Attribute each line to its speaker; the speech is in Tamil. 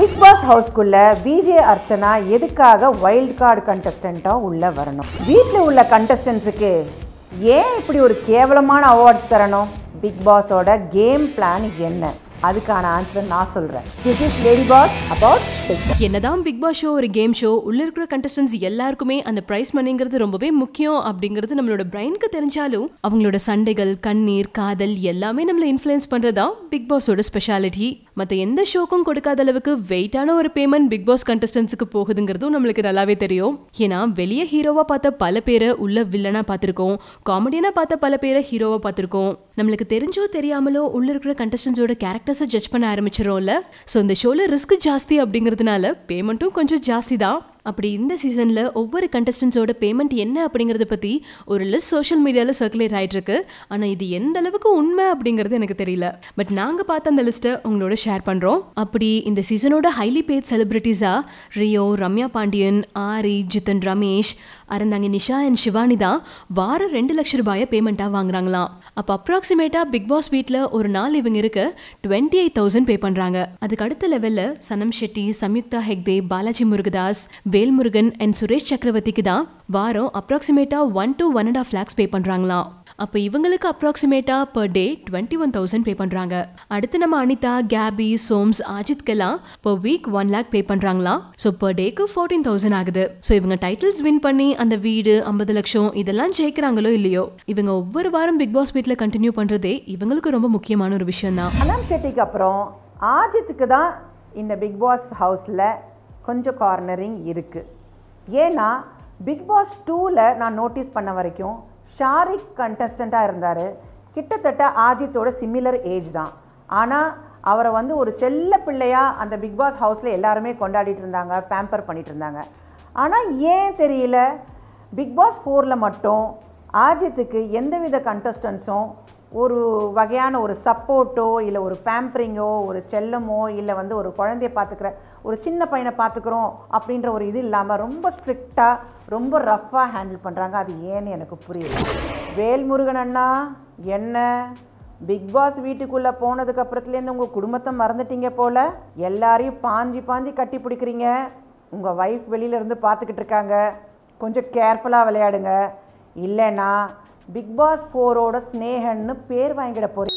Speaker 1: பிக் பாஸ் ஹவுஸ்க்குள்ள விஜே அர்ச்சனா எதுக்காக வைல்ட் கார்டு கண்டஸ்டண்ட்டாக உள்ள வரணும் வீட்டில் உள்ள கண்டஸ்டன்ஸுக்கு ஏன் இப்படி ஒரு கேவலமான அவார்ட்ஸ் தரணும் பிக் பாஸோட கேம் பிளான் என்ன அதுக்கான ஆன்சர் நான் சொல்கிறேன் this is lady boss about big
Speaker 2: என்னதான் பிக் பாஸ் ஷோ ஒரு கேம் ஷோ உள்ள இருக்கிற கண்டஸ்டன்ஸ் எல்லாருக்குமே அந்த பிரைஸ் மணிங்கிறது ரொம்பவே முக்கியம் அப்படிங்கிறது நம்மளோட பிரைனுக்கு தெரிஞ்சாலும் அவங்களோட சண்டைகள் கண்ணீர் காதல் எல்லாமே நம்மளை இன்ஃப்ளூயன்ஸ் பண்றதா பிக் பாஸோட ஸ்பெஷாலிட்டி மற்ற எந்த ஷோக்கும் கொடுக்காத அளவுக்கு வெயிட்டான ஒரு பேமெண்ட் பிக் பாஸ் கண்டஸ்டன்ஸுக்கு போகுதுங்கிறதும் நம்மளுக்கு நல்லாவே தெரியும் ஏன்னா வெளியே ஹீரோவா பார்த்த பல பேரை உள்ள வில்லனா பார்த்துருக்கோம் காமெடியனா பார்த்த பல பேரை ஹீரோவா பார்த்துருக்கோம் நம்மளுக்கு தெரிஞ்சோ தெரியாமலோ உள்ள இருக்கிற கண்டஸ்டன்ஸோட கேரக்டர்ஸை ஜட்ஜ் பண்ண ஆரம்பிச்சிரோம்ல ஸோ இந்த ஷோல ரிஸ்க் ஜாஸ்தி அப்படிங்கிறதுனால பேமெண்ட்டும் கொஞ்சம் ஜாஸ்தி தான் அப்படி இந்த சீசனில் ஒவ்வொரு கண்டஸ்டன்ஸோட பேமெண்ட் என்ன அப்படிங்கிறத பற்றி ஒரு லிஸ்ட் சோஷியல் மீடியாவில் சர்க்குலேட் ஆகிட்டு இருக்கு ஆனால் இது எந்த அளவுக்கு உண்மை அப்படிங்கிறது எனக்கு தெரியல பட் நாங்கள் பார்த்த அந்த லிஸ்ட்டை உங்களோட ஷேர் பண்ணுறோம் அப்படி இந்த சீசனோட ஹைலி பேட் செலிபிரிட்டிஸாக ரியோ ரம்யா பாண்டியன் ஆரி ஜித்தன் ரமேஷ் அறந்தாங்க நிஷா அண்ட் சிவானி தான் வாரம் ரெண்டு லட்ச ரூபாயை பேமெண்ட்டாக வாங்குறாங்களாம் அப்போ அப்ராக்சிமேட்டாக பிக் பாஸ் வீட்டில் ஒரு நாள் இவங்க இருக்க டுவெண்ட்டி எயிட் தௌசண்ட் பே பண்ணுறாங்க அதுக்கு அடுத்த லெவலில் சனம் ஷெட்டி சம்யுக்தா ஹெக்தே பாலாஜி முருகதாஸ் வேல்முருகன் அண்ட் சுரேஷ் சக்கரவர்த்திக்கு தான் வாரம் அப்ராக்சிமேட்டாக one to one and half lakhs pay பண்ணுறாங்களாம் அப்போ இவங்களுக்கு அப்ராக்சிமேட்டாக per day twenty one thousand pay பண்ணுறாங்க அடுத்து நம்ம அனிதா கேபி சோம்ஸ் அஜித்கெல்லாம் per week one lakh pay பண்ணுறாங்களாம் ஸோ பர் டேக்கு ஃபோர்டீன் தௌசண்ட் ஆகுது ஸோ இவங்க டைட்டில்ஸ் வின் பண்ணி அந்த வீடு ஐம்பது லட்சம் இதெல்லாம் ஜெயிக்கிறாங்களோ இல்லையோ இவங்க ஒவ்வொரு வாரம் பிக் பாஸ் வீட்டில் கண்டினியூ பண்ணுறதே இவங்களுக்கு ரொம்ப முக்கியமான ஒரு விஷயம் தான்
Speaker 1: அனம் ஷெட்டிக்கு அப்புறம் ஆஜித்துக்கு தான் இந்த பிக் பாஸ் ஹவுஸில் கொஞ்சம் கார்னரிங் இருக்குது ஏன்னா பிக் பாஸ் டூவில் நான் நோட்டீஸ் பண்ண வரைக்கும் ஷாரிக் கண்டஸ்டண்ட்டாக இருந்தார் கிட்டத்தட்ட ஆஜித்தோட சிமிலர் ஏஜ் தான் ஆனால் அவரை வந்து ஒரு செல்ல பிள்ளையாக அந்த பிக் பாஸ் ஹவுஸில் எல்லாருமே கொண்டாடிட்டு இருந்தாங்க பேம்பர் பண்ணிட்டு இருந்தாங்க ஆனால் ஏன் தெரியல பிக் பாஸ் ஃபோரில் மட்டும் ஆஜித்துக்கு எந்தவித கண்டஸ்டன்ஸும் ஒரு வகையான ஒரு சப்போர்ட்டோ இல்லை ஒரு பேம்பரிங்கோ ஒரு செல்லமோ இல்லை வந்து ஒரு குழந்தைய பார்த்துக்கிற ஒரு சின்ன பையனை பார்த்துக்கிறோம் அப்படின்ற ஒரு இது இல்லாமல் ரொம்ப ஸ்ட்ரிக்டாக ரொம்ப ரஃப்பாக ஹேண்டில் பண்ணுறாங்க அது ஏன்னு எனக்கு புரியல வேல்முருகன் அண்ணா என்ன பிக் பாஸ் வீட்டுக்குள்ளே போனதுக்கு அப்புறத்துலேருந்து உங்கள் குடும்பத்தை மறந்துட்டீங்க போல் எல்லாரையும் பாஞ்சி பாஞ்சி கட்டி பிடிக்கிறீங்க உங்கள் ஒய்ஃப் வெளியிலேருந்து பார்த்துக்கிட்டு இருக்காங்க கொஞ்சம் கேர்ஃபுல்லாக விளையாடுங்க இல்லைன்னா பிக் பாஸ் ஃபோரோட ஸ்னேகன்னு பேர் வாங்கிட போறீங்க